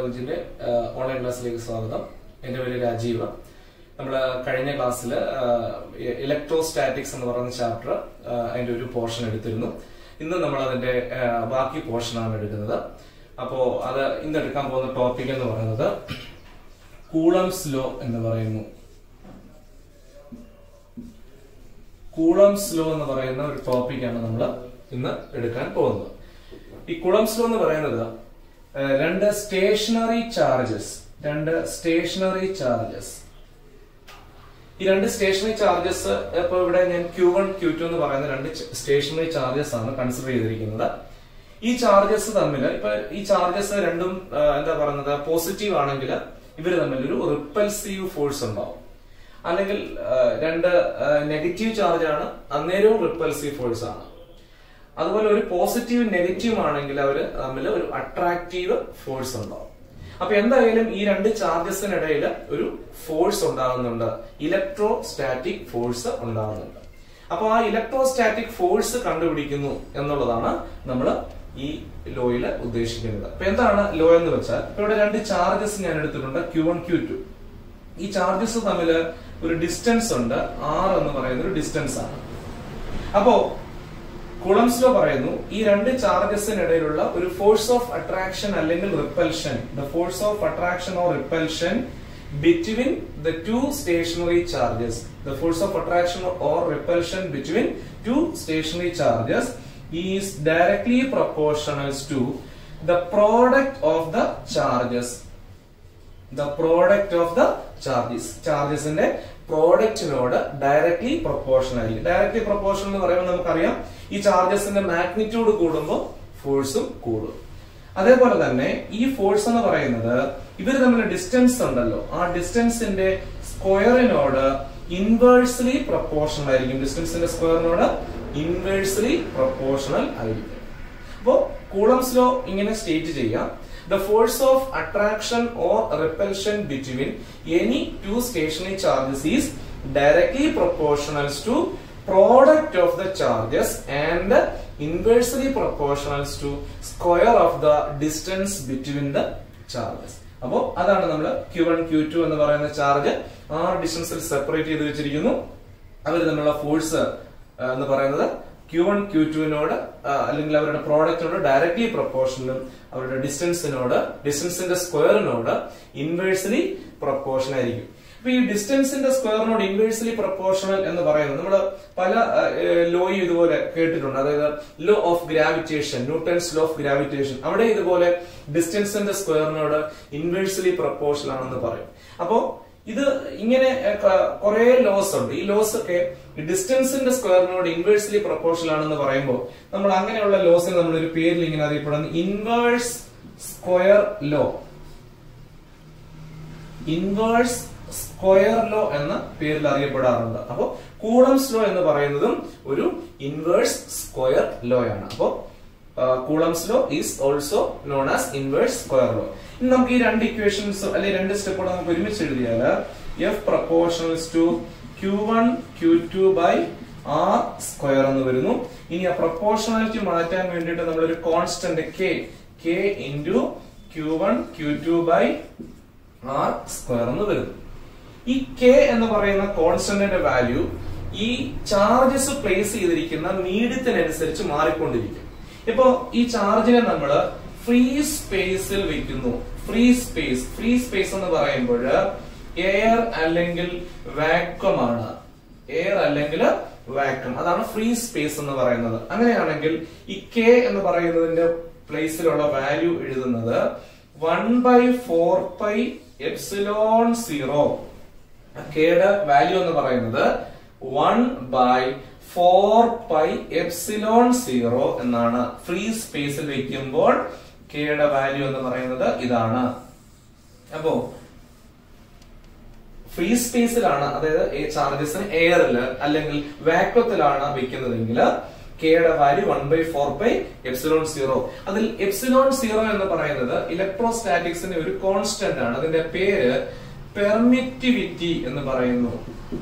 കോളേജിന്റെ ഓൺലൈൻ ക്ലാസ്സിലേക്ക് സ്വാഗതം എന്റെ പേര് രാജീവ് നമ്മൾ കഴിഞ്ഞ ക്ലാസ്സിൽ ഇലക്ട്രോസ്റ്റാറ്റിക്സ് എന്ന് പറയുന്ന ചാപ്റ്റർ അതിന്റെ ഒരു പോർഷൻ എടുത്തിരുന്നു ഇന്ന് നമ്മൾ അതിന്റെ ആ, ബാക്കി പോർഷനാണ് എടുക്കുന്നത് അപ്പോ അത് ഇന്ന് എടുക്കാൻ പോകുന്ന ടോപ്പിക് എന്ന് പറയുന്നത് കൂളംസ് ലോ എന്ന് പറയുന്നു കൂളംസ് ലോ എന്ന് പറയുന്ന ഒരു ടോപ്പിക്കാണ് നമ്മൾ ഇന്ന് എടുക്കാൻ പോകുന്നത് ഈ കുളംസ് ലോ എന്ന് പറയുന്നത് ഏഹ്, രണ്ട് സ്റ്റേഷനറി ചാർജസ് രണ്ട് സ്റ്റേഷനറി ചാർജസ് ഈ രണ്ട് സ്റ്റേഷനറി ചാർജസ് ഇപ്പൊ ഇവിടെ ഞാൻ ക്യൂ വൺ ക്യൂ ടു എന്ന് പറയുന്ന രണ്ട് സ്റ്റേഷനറി ചാർജസ് ആണ് കൺസിഡർ ചെയ്തിരിക്കുന്നത് ഈ ചാർജസ് തമ്മിൽ ഇപ്പൊ ഈ ചാർജസ് രണ്ടും ആ, എന്താ പറയുന്നത് പോസിറ്റീവ് ആണെങ്കിൽ ഇവർ തമ്മിൽ ഒരു റിപ്പൽസീവ് ഫോഴ്സ് ഉണ്ടാവും അല്ലെങ്കിൽ ആ, രണ്ട് നെഗറ്റീവ് ചാർജ് ആണ് അന്നേരവും റിപ്പൽസീവ് ഫോഴ്സ് ആണ് അതുപോലെ ഒരു പോസിറ്റീവ് നെഗറ്റീവ് ആണെങ്കിൽ അവർ തമ്മിൽ ഒരു അട്രാക്റ്റീവ് ഫോഴ്സ് ഉണ്ടാവും അപ്പൊ എന്തായാലും ഈ രണ്ട് ചാർജസിനിടയിൽ ഒരു ഫോഴ്സ് ഉണ്ടാകുന്നുണ്ട് ഇലക്ട്രോ സ്റ്റാറ്റിക് ഫോഴ്സ് ഉണ്ടാകുന്നുണ്ട് അപ്പൊ ആ ഇലക്ട്രോ സ്റ്റാറ്റിക് ഫോഴ്സ് കണ്ടുപിടിക്കുന്നു എന്നുള്ളതാണ് നമ്മൾ ഈ ലോയിൽ ഉദ്ദേശിക്കുന്നത് അപ്പൊ എന്താണ് ലോ എന്ന് വെച്ചാൽ ഇപ്പൊ ഇവിടെ രണ്ട് ചാർജസ് ഞാൻ എടുത്തിട്ടുണ്ട് ക്യൂ വൺ ക്യൂ ടു ഈ ചാർജസ് തമ്മിൽ ഒരു ഡിസ്റ്റൻസ് ഉണ്ട് ആർ എന്ന് പറയുന്ന ഒരു ഡിസ്റ്റൻസ് ആണ് അപ്പോ കുളംസ് ലോ പറയുന്നു ഈ രണ്ട് ചാർജസിനിടയിലുള്ള ഒരു ഫോഴ്സ് ഓഫ് അട്രാക്ഷൻ അല്ലെങ്കിൽ repulsion the force of attraction or repulsion between the two stationary charges the force of attraction or repulsion between two stationary charges is directly proportionals to the product of the charges the product of the charges ചാർജസിന്റെ പ്രോഡക്റ്റിനോട് directly proportion ആയിരിക്കും directly proportion എന്ന് പറയുമ്പോൾ നമുക്കറിയാം ഈ ചാർജസിന്റെ magnitude കൂടുമ്പോൾ ഫോഴ്സും കൂടും അതേപോലെ തന്നെ ഈ ഫോഴ്സ് എന്ന് പറയുന്നത് ഇവർ തമ്മിൽ ഡിസ്റ്റൻസ് ഉണ്ടല്ലോ ആ ഡിസ്റ്റൻസിന്റെ സ്ക്വയറിനോട് ഇൻവേഴ്സ്ലി പ്രൊപ്പോർഷണൽ ആയിരിക്കും ഡിസ്റ്റൻസിന്റെ സ്ക്വയറിനോട് ഇൻവേഴ്സ്ലി പ്രൊപ്പോർഷണൽ ആയിരിക്കും അപ്പോ കൂളംസ് ലോ ഇങ്ങനെ സ്റ്റേറ്റ് ചെയ്യാം the force of attraction or repulsion between any two stationary charges is directly proportionals to product of the charges and inversely proportionals to square of the distance between the charges അപ്പോ അതാണ് നമ്മൾ Q one Q two എന്ന് പറയുന്ന charge ആറ് ഡിസ്റ്റൻസിൽ separate ചെയ്ത് വെച്ചിരിക്കുന്നു അവർ തമ്മിലുള്ള force എന്ന് പറയുന്നത് ക്യൂ വൺ ക്യൂ ടുവിനോട് അല്ലെങ്കിൽ അവരുടെ പ്രോഡക്റ്റിനോട് ഡയറക്ട്ലി പ്രൊപ്പോർഷനും അവരുടെ ഡിസ്റ്റൻസിനോട് ഡിസ്റ്റൻസിന്റെ സ്ക്വയറിനോട് ഇൻവേഴ്സ്ലി പ്രൊപ്പോർഷൻ ആയിരിക്കും അപ്പൊ ഈ ഡിസ്റ്റൻസിന്റെ സ്ക്വയറിനോട് ഇൻവേഴ്സ്ലി പ്രൊപ്പോർഷണൽ എന്ന് പറയുന്നത് നമ്മൾ പല ലോയും ഇതുപോലെ കേട്ടിട്ടുണ്ട് അതായത് law of gravitation Newton's law of gravitation അവിടെ ഇതുപോലെ ഡിസ്റ്റൻസിന്റെ സ്ക്വയറിനോട് ഇൻവേഴ്സ്ലി പ്രൊപ്പോർഷണൽ ആണെന്ന് പറയും അപ്പോ ഇത് ഇങ്ങനെ കുറെ ലോസ് ഉണ്ട് ഈ ലോസ് ഒക്കെ ഡിസ്റ്റൻസിന്റെ സ്ക്വയറിനോട് ഇൻവേഴ്സ്ലി പ്രൊപ്പോർഷണൽ ആണെന്ന് പറയുമ്പോൾ നമ്മൾ അങ്ങനെയുള്ള ലോസിന് നമ്മൾ ഒരു പേരിൽ ഇങ്ങനെ അറിയപ്പെടുന്നത് inverse square law inverse square law എന്ന പേരിൽ അറിയപ്പെടാറുണ്ട് അപ്പോ കൂളംസ് ലോ എന്ന് പറയുന്നതും ഒരു ഇൻവേഴ്സ് സ്ക്വയർ ലോ ആണ് അപ്പോ Coulomb's law is also known as inverse square law ഇനി നമുക്ക് ഈ രണ്ട് ഇക്വേഷൻസ് അല്ലെങ്കിൽ രണ്ട് സ്റ്റെപ്പുകൾ നമുക്ക് ഒരുമിച്ച് എഴുതിയാൽ F proportionals to Q one Q two by R square എന്ന് വരുന്നു ഇനി ആ പ്രപ്പോർഷണാലിറ്റി മാറ്റാൻ വേണ്ടിയിട്ട് നമ്മളൊരു constant K K into Q one Q two by R square എന്ന് വരുന്നു ഈ കെ എന്ന് പറയുന്ന കോൺസ്റ്റന്റിന്റെ വാല്യൂ ഈ ചാർജസ് പ്ലേസ് ചെയ്തിരിക്കുന്ന മീഡിയത്തിനനുസരിച്ച് മാറിക്കൊണ്ടിരിക്കും ഇപ്പോ ഈ ചാർജിനെ നമ്മൾ ഫ്രീ സ്പേസിൽ വെക്കുന്നു ഫ്രീ സ്പേസ് ഫ്രീ സ്പേസ് എന്ന് പറയുമ്പോൾ എയർ അല്ലെങ്കിൽ വാക്വം ആണ് എയർ അല്ലെങ്കിൽ വാക്വം അതാണ് ഫ്രീ സ്പേസ് എന്ന് പറയുന്നത് അങ്ങനെയാണെങ്കിൽ ഈ കെ എന്ന് പറയുന്നതിന്റെ പ്ലേസിലുള്ള വാല്യൂ എഴുതുന്നത് one by four pi epsilon zero കെയുടെ വാല്യൂ എന്ന് പറയുന്നത് one by four pi epsilon zero എന്നാണ് ഫ്രീ സ്പേസിൽ വെക്കുമ്പോൾ കെയുടെ വാല്യൂ എന്ന് പറയുന്നത് ഇതാണ് അപ്പോ ഫ്രീ സ്പേസിലാണ് അതായത് ചാർജസിന് എയറിൽ അല്ലെങ്കിൽ വാക്വത്തിലാണ് വെക്കുന്നതെങ്കിൽ കെയുടെ value one by four by epsilon zero അതിൽ എപ്സിലോൺ സീറോ എന്ന് പറയുന്നത് ഇലക്ട്രോസ്റ്റാറ്റിക്സിന്റെ ഒരു കോൺസ്റ്റന്റ് ആണ് അതിന്റെ പേര് പെർമിറ്റിവിറ്റി എന്ന് പറയുന്നു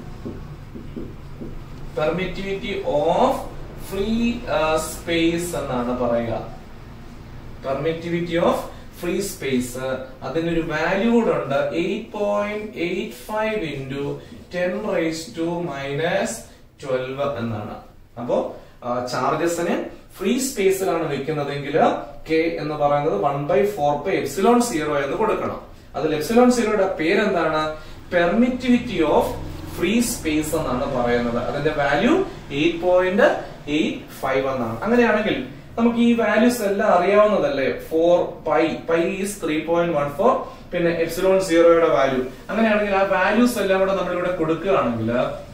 പെർമിറ്റിവിറ്റി ഓഫ് ഫ്രീ സ്പേസ് എന്നാണ് പറയുക പെർമിറ്റിവിറ്റി ഓഫ് ഫ്രീ സ്പേസ് അതിനൊരു വാല്യൂ കൂടെ ഉണ്ട് eight point eight five into ten raise to minus twelve എന്നാണ് അപ്പോ ചാർജസിന് ഫ്രീ സ്പേസിലാണ് വെക്കുന്നതെങ്കിൽ കെ എന്ന് പറയുന്നത് one by four by epsilon zero എന്ന് കൊടുക്കണം അതിൽ എപ്സിലോൺ സീറോയുടെ പേരെന്താണ് പെർമിറ്റിവിറ്റി ഓഫ് ഫ്രീ സ്പേസ് എന്നാണ് പറയുന്നത് അതിന്റെ value eight point eight five എന്നാണ് അങ്ങനെയാണെങ്കിൽ നമുക്ക് ഈ വാല്യൂസ് എല്ലാം അറിയാവുന്നതല്ലേ four pi pi is three point one four പിന്നെ എപ്സിലോൺ സീറോയുടെ വാല്യൂ അങ്ങനെയാണെങ്കിൽ ആ വാല്യൂസ് എല്ലാം കൂടെ നമ്മളിവിടെ കൊടുക്കുകയാണെങ്കിൽ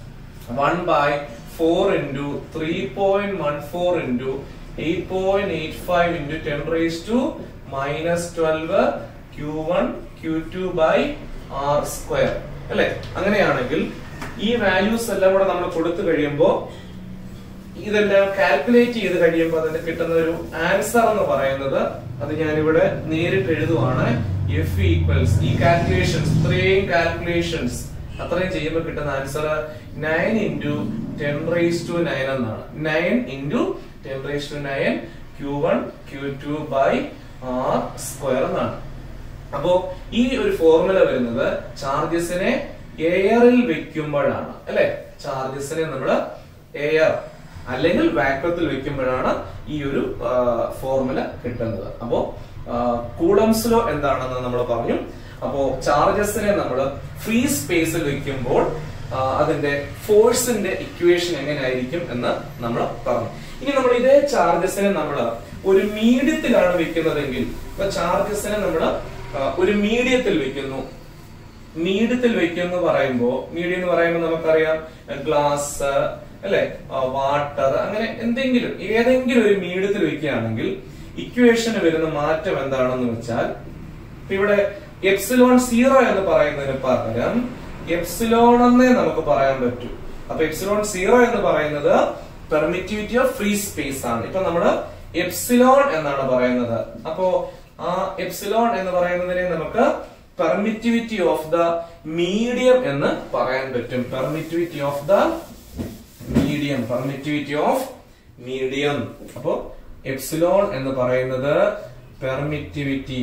one by four into three point one four into eight point eight five into ten raise to minus twelve Q one Q two by R square അല്ലെ അങ്ങനെയാണെങ്കിൽ ഈ വാല്യൂസ് എല്ലാം കൂടെ നമ്മൾ കൊടുത്തു കഴിയുമ്പോൾ ഇതെല്ലാം കാൽക്കുലേറ്റ് ചെയ്ത് കഴിയുമ്പോൾ അതിന് കിട്ടുന്ന ഒരു ആൻസർ എന്ന് പറയുന്നത് അത് ഞാനിവിടെ നേരിട്ട് എഴുതുവാണ് എഫ് ഈക്വൽസ് ഈ കാൽക്കുലേഷൻസ് ഇത്രയും കാൽക്കുലേഷൻസ് അത്രയും ചെയ്യുമ്പോൾ കിട്ടുന്ന answer nine into ten raise to nine എന്നാണ് nine into ten raise to nine Q one Q two by R square എന്നാണ് അപ്പോ ഈ ഒരു ഫോർമുല വരുന്നത് ചാർജസിനെ എയറിൽ വെക്കുമ്പോഴാണ് അല്ലെ ചാർജസിനെ നമ്മൾ എയർ അല്ലെങ്കിൽ വാക്വത്തിൽ വെക്കുമ്പോഴാണ് ഈ ഒരു ഫോർമുല കിട്ടുന്നത് അപ്പോ കൂളംസ് ലോ എന്താണെന്ന് നമ്മൾ പറഞ്ഞു അപ്പോ ചാർജസിനെ നമ്മൾ ഫ്രീ സ്പേസിൽ വെക്കുമ്പോൾ ആ, അതിന്റെ ഫോഴ്സിന്റെ ഇക്വേഷൻ എങ്ങനെയായിരിക്കും എന്ന് നമ്മൾ പറഞ്ഞു ഇനി നമ്മൾ ഇതേ ചാർജസിനെ നമ്മൾ ഒരു മീഡിയത്തിലാണ് വെക്കുന്നതെങ്കിൽ ഇപ്പൊ ചാർജസിനെ നമ്മൾ ഒരു മീഡിയത്തിൽ വെക്കുന്നു മീഡിയത്തിൽ വെക്കും എന്ന് പറയുമ്പോ മീഡിയം എന്ന് പറയുമ്പോൾ നമുക്കറിയാം ഗ്ലാസ് അല്ലെ വാട്ടർ അങ്ങനെ എന്തെങ്കിലും ഏതെങ്കിലും ഒരു മീഡിയത്തിൽ വെക്കുകയാണെങ്കിൽ ഇക്വേഷന് വരുന്ന മാറ്റം എന്താണെന്ന് വെച്ചാൽ ഇപ്പൊ ഇവിടെ എപ്സിലോൺ സീറോ എന്ന് പറയുന്നതിന് പകരം എപ്സിലോൺ എന്നേ നമുക്ക് പറയാൻ പറ്റൂ അപ്പൊ എപ്സിലോൺ സീറോ എന്ന് പറയുന്നത് പെർമിറ്റിവിറ്റി ഓഫ് ഫ്രീ സ്പേസ് ആണ് ഇപ്പൊ നമ്മള് എപ്സിലോൺ എന്നാണ് പറയുന്നത് അപ്പോ ആ എപ്സിലോൺ എന്ന് പറയുന്നതിനെ നമുക്ക് പെർമിറ്റിവിറ്റി ഓഫ് ദ മീഡിയം എന്ന് പറയാൻ പറ്റും permittivity of the medium permittivity of medium അപ്പോ എപ്സിലോൺ എന്ന് പറയുന്നത് പെർമിറ്റിവിറ്റി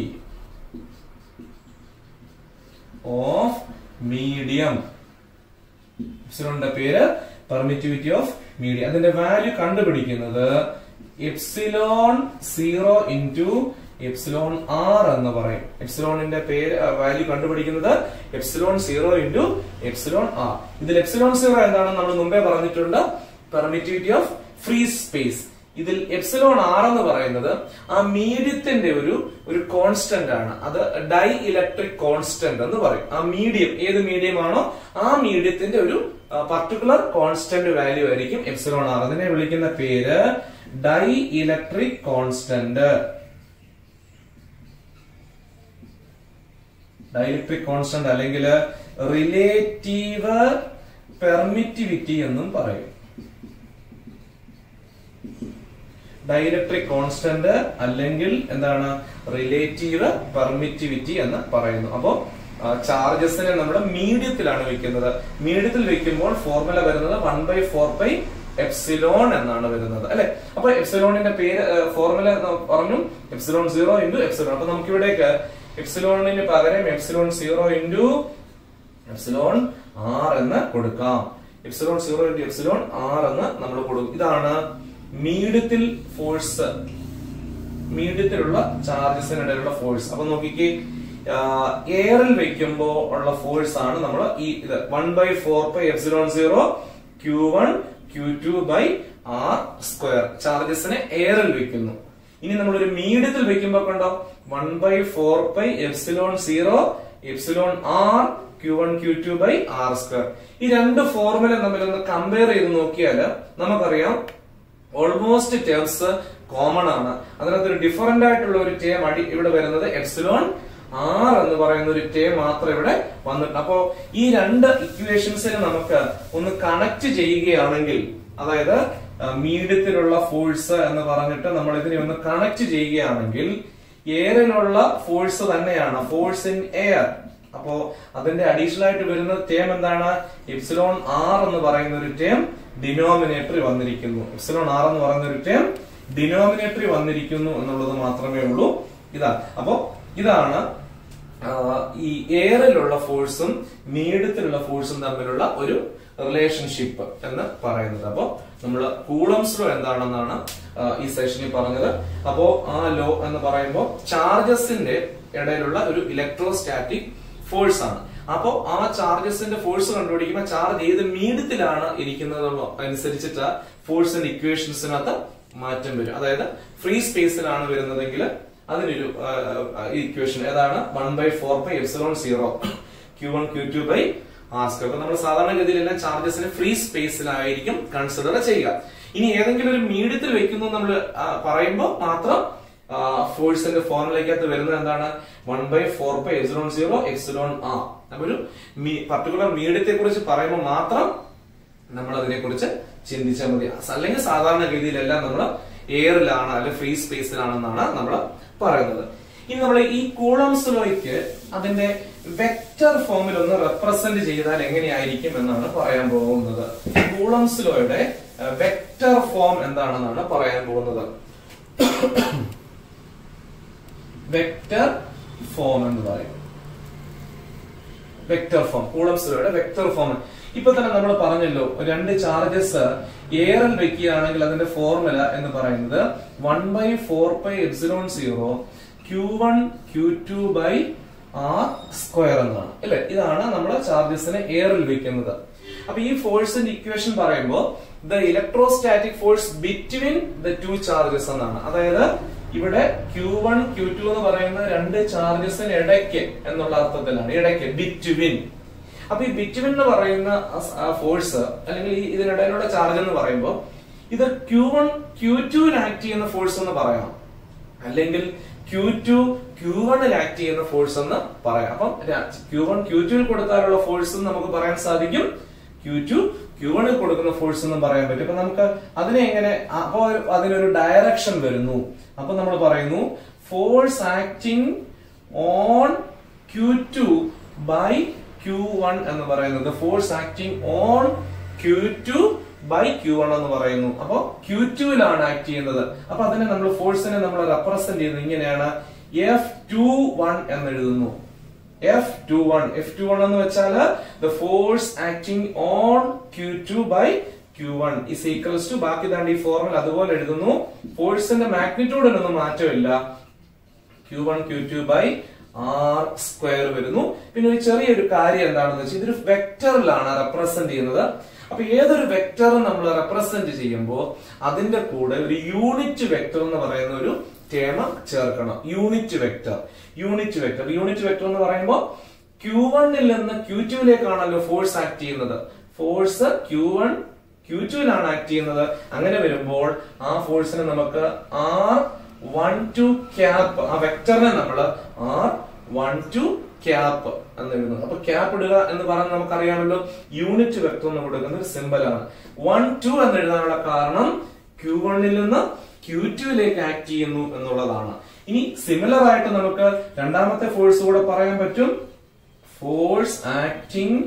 ഓഫ് മീഡിയം എപ്സിലോണിന്റെ പേര് പെർമിറ്റിവിറ്റി ഓഫ് മീഡിയം അതിന്റെ വാല്യൂ കണ്ടുപിടിക്കുന്നത് epsilon zero into epsilon R എന്ന് പറയും എപ്സിലോണിന്റെ പേര് വാല്യൂ കണ്ടുപിടിക്കുന്നത് epsilon zero into epsilon R ഇതിൽ എപ്സിലോൺ സീറോ എന്താണെന്ന് നമ്മൾ മുമ്പേ പറഞ്ഞിട്ടുണ്ട് പെർമിറ്റിവിറ്റി ഓഫ് ഫ്രീ സ്പേസ് ഇതിൽ എപ്സിലോൺ ആർ എന്ന് പറയുന്നത് ആ മീഡിയത്തിന്റെ ഒരു ഒരു കോൺസ്റ്റന്റ് ആണ് അത് ഡൈ ഇലക്ട്രിക് കോൺസ്റ്റന്റ് എന്ന് പറയും ആ മീഡിയം ഏത് മീഡിയം ആണോ ആ മീഡിയത്തിന്റെ ഒരു പർട്ടിക്കുലർ കോൺസ്റ്റന്റ് വാല്യൂ ആയിരിക്കും എപ്സിലോൺ ആർ അതിനെ വിളിക്കുന്ന പേര് dielectric constant dielectric constant അല്ലെങ്കിൽ റിലേറ്റീവ് പെർമിറ്റിവിറ്റി എന്നും പറയും ഡൈലക്ട്രിക് കോൺസ്റ്റന്റ് അല്ലെങ്കിൽ എന്താണ് റിലേറ്റീവ് പെർമിറ്റിവിറ്റി എന്ന് പറയുന്നു അപ്പോ ചാർജസിനെ നമ്മൾ മീഡിയത്തിലാണ് വെക്കുന്നത് മീഡിയത്തിൽ വെക്കുമ്പോൾ ഫോർമുല വരുന്നത് one by four by epsilon എന്നാണ് വരുന്നത് അല്ലെ അപ്പൊ എപ്സിലോണിന്റെ പേര് ഫോർമുല പറഞ്ഞു എപ്സിലോൺ സീറോ ഇൻറ്റു എപ്സിലോൺ അപ്പൊ നമുക്ക് ഇവിടേക്ക് എപ്സിലോണിന് പകരം epsilon zero into epsilon R എന്ന് കൊടുക്കാം epsilon zero into epsilon R എന്ന് നമ്മൾ കൊടുക്കും ഇതാണ് മീഡിയത്തിൽ ഫോഴ്സ് മീഡിയത്തിലുള്ള ചാർജസിനിടയിലുള്ള ഫോഴ്സ് അപ്പൊ നോക്കിക്കേ എയറിൽ വെക്കുമ്പോ ഉള്ള ഫോഴ്സ് ആണ് നമ്മൾ ഈ ഇത് one by four by epsilon zero Q one Q two by R square ചാർജസിനെ എയറിൽ വെക്കുന്നു ഇനി നമ്മൾ ഒരു മീഡിയത്തിൽ വെക്കുമ്പോ കണ്ടോ one by four by epsilon zero epsilon R Q one Q two by R square ഈ രണ്ട് ഫോർമുല തമ്മിൽ ഒന്ന് കമ്പയർ ചെയ്ത് നോക്കിയാൽ നമുക്കറിയാം ഓൾമോസ്റ്റ് ടേംസ് കോമൺ ആണ് അതിനകത്ത് ഒരു ഡിഫറന്റ് ആയിട്ടുള്ള ഒരു ടേം അടി ഇവിടെ വരുന്നത് എപ്സിലോൺ ആർ എന്ന് പറയുന്ന ഒരു ടേം മാത്രം ഇവിടെ വന്നിട്ടുണ്ട് അപ്പോ ഈ രണ്ട് ഇക്വേഷൻസിനെ നമുക്ക് ഒന്ന് കണക്ട് ചെയ്യുകയാണെങ്കിൽ അതായത് മീഡിയത്തിലുള്ള ഫോഴ്സ് എന്ന് പറഞ്ഞിട്ട് നമ്മൾ ഇതിനെ ഒന്ന് കണക്ട് ചെയ്യുകയാണെങ്കിൽ എയറിലുള്ള ഫോഴ്സ് തന്നെയാണ് ഫോഴ്സ് ഇൻ എയർ അപ്പോ അതിന്റെ അഡീഷണൽ ആയിട്ട് വരുന്ന ടേം എന്താണ് എപ്സിലോൺ ആർ എന്ന് പറയുന്ന ഒരു ടേം ഡിനോമിനേറ്ററി വന്നിരിക്കുന്നു എപ്സിലോൺ ആർ എന്ന് പറയുന്ന ഒരു ടേം ഡിനോമിനേറ്ററി വന്നിരിക്കുന്നു എന്നുള്ളത് മാത്രമേ ഉള്ളൂ ഇതാ അപ്പോ ഇതാണ് ആ, ഈ എയറിലുള്ള ഫോഴ്സും മീഡിയത്തിലുള്ള ഫോഴ്സും തമ്മിലുള്ള ഒരു റിലേഷൻഷിപ്പ് എന്ന് പറയുന്നത് അപ്പോ നമ്മൾ കൂളംസ് ലോ എന്താണെന്നാണ് ആ, ഈ സെഷനിൽ പറഞ്ഞത് അപ്പോ ആ ലോ എന്ന് പറയുമ്പോൾ ചാർജസിന്റെ ഇടയിലുള്ള ഒരു ഇലക്ട്രോസ്റ്റാറ്റിക് ഫോഴ്സ് ആണ് അപ്പോ ആ ചാർജസിന്റെ ഫോഴ്സ് കണ്ടുപിടിക്കുമ്പോൾ ചാർജ് ഏത് മീഡിയത്തിലാണ് ഇരിക്കുന്നത് അനുസരിച്ചിട്ട് ഫോഴ്സിന്റെ ഇക്വേഷൻസിനകത്ത് മാറ്റം വരും അതായത് ഫ്രീ സ്പേസിലാണ് വരുന്നതെങ്കിൽ അതിനൊരു ഇക്വേഷൻ ഏതാണ് one by four by epsilon zero Q one Q two by R square അപ്പൊ നമ്മൾ സാധാരണഗതിയിൽ എല്ലാം ചാർജസിനെ ഫ്രീ സ്പേസിലായിരിക്കും കൺസിഡർ ചെയ്യുക ഇനി ഏതെങ്കിലും ഒരു മീഡിയത്തിൽ വെക്കുന്നു നമ്മൾ പറയുമ്പോൾ മാത്രം ഫോഴ്സിന്റെ ഫോർമുലയ്ക്കകത്ത് വരുന്നത് എന്താണ് one by four by epsilon zero epsilon R അപ്പൊ ഒരു പർട്ടിക്കുലർ മീഡിയത്തെ കുറിച്ച് പറയുമ്പോൾ മാത്രം നമ്മൾ അതിനെ കുറിച്ച് ചിന്തിച്ചാൽ മതി അല്ലെങ്കിൽ സാധാരണ ഗതിയിലെല്ലാം നമ്മൾ എയറിലാണ് അല്ലെങ്കിൽ ഫ്രീ സ്പേസിലാണെന്നാണ് നമ്മൾ പറയുന്നത് ഇനി നമ്മൾ ഈ കൂളംസ് ലോയ്ക്ക് അതിന്റെ വെക്റ്റർ ഫോമിൽ ഒന്ന് റെപ്രസെന്റ് ചെയ്താൽ എങ്ങനെയായിരിക്കും എന്നാണ് പറയാൻ പോകുന്നത് കൂളംസ് ലോയുടെ വെക്റ്റർ ഫോം എന്താണെന്നാണ് പറയാൻ പോകുന്നത് വെക്റ്റർ ഫോം എന്ന് പറയും വെക്റ്റർ ഫോം കൂളംസ് ലോയുടെ വെക്റ്റർ ഫോം ഇപ്പൊ തന്നെ നമ്മൾ പറഞ്ഞല്ലോ രണ്ട് ചാർജസ് എയറിൽ വെക്കുകയാണെങ്കിൽ അതിന്റെ ഫോർമുല എന്ന് പറയുന്നത് one by four by epsilon zero Q one Q two by R square എന്നാണ് അല്ലെ ഇതാണ് നമ്മൾ ചാർജസിനെ എയറിൽ വെക്കുന്നത് അപ്പൊ ഈ ഫോഴ്സിന്റെ ഇക്വേഷൻ പറയുമ്പോൾ the electrostatic force between the two charges എന്നാണ് അതായത് ഇവിടെ ക്യൂ വൺ ക്യൂ ടു എന്ന് പറയുന്ന രണ്ട് ചാർജസിന് ഇടയ്ക്ക് എന്നുള്ള അർത്ഥത്തിലാണ് ഇടയ്ക്ക് ബിറ്റ്വിൻ അപ്പൊ ഈ ബിറ്റ്വിൻ എന്ന് പറയുന്ന ഫോഴ്സ് അല്ലെങ്കിൽ ഈ ഇതിനിടയിലുള്ള ചാർജ് എന്ന് പറയുമ്പോൾ ഇത് ക്യൂ വൺ ക്യൂ ടുവിൽ ആക്ട് ചെയ്യുന്ന ഫോഴ്സ് എന്ന് പറയാം അല്ലെങ്കിൽ ക്യൂ ടു ക്യൂ വണ്ണിൽ ആക്ട് ചെയ്യുന്ന ഫോഴ്സ് എന്ന് പറയാം അപ്പം ക്യൂ വൺ ക്യൂ ടുവിൽ കൊടുത്താലുള്ള ഫോഴ്സ് നമുക്ക് പറയാൻ സാധിക്കും ക്യൂ ടു ക്യൂ വണ്ണിൽ കൊടുക്കുന്ന ഫോഴ്സ് എന്നും പറയാൻ പറ്റും അപ്പൊ നമുക്ക് അതിനെ എങ്ങനെ അപ്പോ അതിനൊരു ഡയറക്ഷൻ വരുന്നു അപ്പൊ നമ്മൾ പറയുന്നു force acting on Q two by Q one എന്ന് പറയുന്നത് force acting on Q two by Q one എന്ന് പറയുന്നു അപ്പൊ ക്യൂ ടുവിലാണ് ആക്ട് ചെയ്യുന്നത് അപ്പൊ അതിനെ നമ്മൾ ഫോഴ്സിനെ നമ്മൾ റെപ്രസെന്റ് ചെയ്യുന്നത് ഇങ്ങനെയാണ് എഫ് ടു വൺ എന്ന് എഴുതുന്നു F two one F two one എന്ന് വെച്ചാൽ the force acting on Q two by Q one is equals to ബാക്കി താണ്ട് ഈ ഫോർമുല അതുപോലെ എഴുതുന്നു ഫോഴ്സിന്റെ മാഗ്നിറ്റ്യൂഡിനൊന്നും മാറ്റമില്ല Q one Q two by R square വരുന്നു പിന്നെ ഒരു ചെറിയൊരു കാര്യം എന്താണെന്ന് വെച്ചാൽ ഇതൊരു വെക്ടറിലാണ് റെപ്രസെന്റ് ചെയ്യുന്നത് അപ്പൊ ഏതൊരു വെക്ടർ നമ്മൾ റെപ്രസെന്റ് ചെയ്യുമ്പോൾ അതിന്റെ കൂടെ ഒരു യൂണിറ്റ് വെക്ടർ എന്ന് പറയുന്ന ഒരു ടേമ ചേർക്കണം unit vector unit vector unit vector എന്ന് പറയുമ്പോൾ ക്യൂ വണ്ണിൽ നിന്ന് ക്യൂ ടുവിലേക്കാണല്ലോ ഫോഴ്സ് ആക്ട് ചെയ്യുന്നത് ഫോഴ്സ് ക്യൂ വൺ ക്യൂ ടുവിലാണ് ആക്ട് ചെയ്യുന്നത് അങ്ങനെ വരുമ്പോൾ ആ ഫോഴ്സിനെ നമുക്ക് ആർ വൺ ടു ക്യാപ്പ് ആ വെക്ടറിനെ നമ്മൾ ആർ വൺ ടു ക്യാപ്പ് എന്ന് എഴുതുന്നത് അപ്പൊ ക്യാപ്പ് ഇടുക എന്ന് പറഞ്ഞാൽ നമുക്കറിയാമല്ലോ യൂണിറ്റ് വെക്ടർ എന്ന് കൊടുക്കുന്ന ഒരു സിമ്പൽ ആണ് വൺ ടു എന്ന് എഴുതാനുള്ള കാരണം ക്യൂ വണ്ണിൽ നിന്ന് ക്യൂ ടുവിലേക്ക് ആക്ട് ചെയ്യുന്നു എന്നുള്ളതാണ് ഇനി സിമിലർ ആയിട്ട് നമുക്ക് രണ്ടാമത്തെ ഫോഴ്സ് കൂടെ പറയാൻ പറ്റും force acting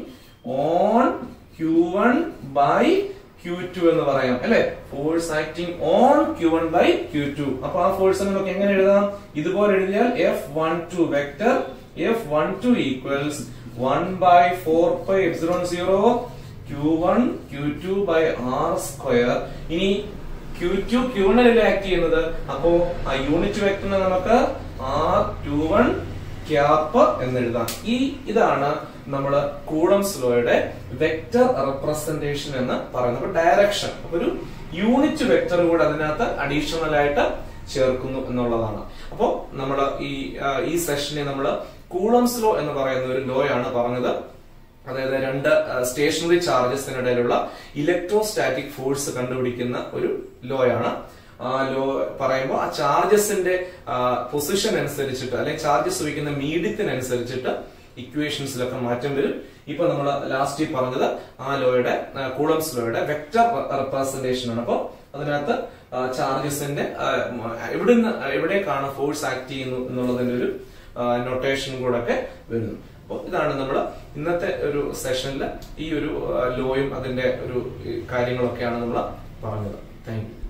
on Q one by Q two എന്ന് പറയാം അല്ലെ force acting on Q one by Q two അപ്പൊ ആ ഫോഴ്സ് നമുക്ക് എങ്ങനെ എഴുതാം ഇതുപോലെ എഴുതിയാൽ F one two vector F one two equals one by four by epsilon zero Q one Q two by R square ഇനി ക്യൂ ടു ക്യൂ വണ്ണിലല്ലേ act ചെയ്യുന്നത് അപ്പോ ആ യൂണിറ്റ് വെക്ടറിനെ നമുക്ക് ആർ ടു വൺ ക്യാപ്പ് എന്ന് എഴുതാം ഈ ഇതാണ് നമ്മൾ കൂളംസ് ലോയുടെ വെക്ടർ റെപ്രസെന്റേഷൻ എന്ന് പറയുന്നത് ഡയറക്ഷൻ അപ്പൊ ഒരു യൂണിറ്റ് വെക്ടർ കൂടെ അതിനകത്ത് അഡീഷണൽ ആയിട്ട് ചേർക്കുന്നു എന്നുള്ളതാണ് അപ്പോ നമ്മൾ ഈ ആ, ഈ സെഷനെ നമ്മൾ കൂളംസ് ലോ എന്ന് പറയുന്ന ഒരു ലോ ആണ് പറഞ്ഞത് അതായത് രണ്ട് സ്റ്റേഷനറി ചാർജസിനിടയിലുള്ള ഇലക്ട്രോസ്റ്റാറ്റിക് ഫോഴ്സ് കണ്ടുപിടിക്കുന്ന ഒരു ലോ ആണ് ആ ലോ പറയുമ്പോൾ ആ ചാർജസിന്റെ പൊസിഷൻ അനുസരിച്ചിട്ട് അല്ലെങ്കിൽ ചാർജസ് വയ്ക്കുന്ന മീഡിയത്തിനനുസരിച്ചിട്ട് ഇക്വേഷൻസിലൊക്കെ മാറ്റം വരും ഇപ്പൊ നമ്മൾ ലാസ്റ്റ് പറഞ്ഞത് ആ ലോയുടെ കൂളംസ് ലോയുടെ വെക്ടർ റെപ്രസെന്റേഷൻ ആണ് അപ്പോൾ അതിനകത്ത് ചാർജസിന്റെ എവിടുന്ന് എവിടേക്കാണ് ഫോഴ്സ് ആക്ട് ചെയ്യുന്നു എന്നുള്ളതിന്റെ ഒരു നൊട്ടേഷൻ കൂടെ ഒക്കെ വരുന്നു അപ്പോൾ ഇതാണ് നമ്മൾ ഇന്നത്തെ ഒരു സെഷനിൽ ഈ ഒരു ലോയും അതിന്റെ ഒരു കാര്യങ്ങളൊക്കെയാണ് നമ്മൾ പറഞ്ഞത് താങ്ക് യു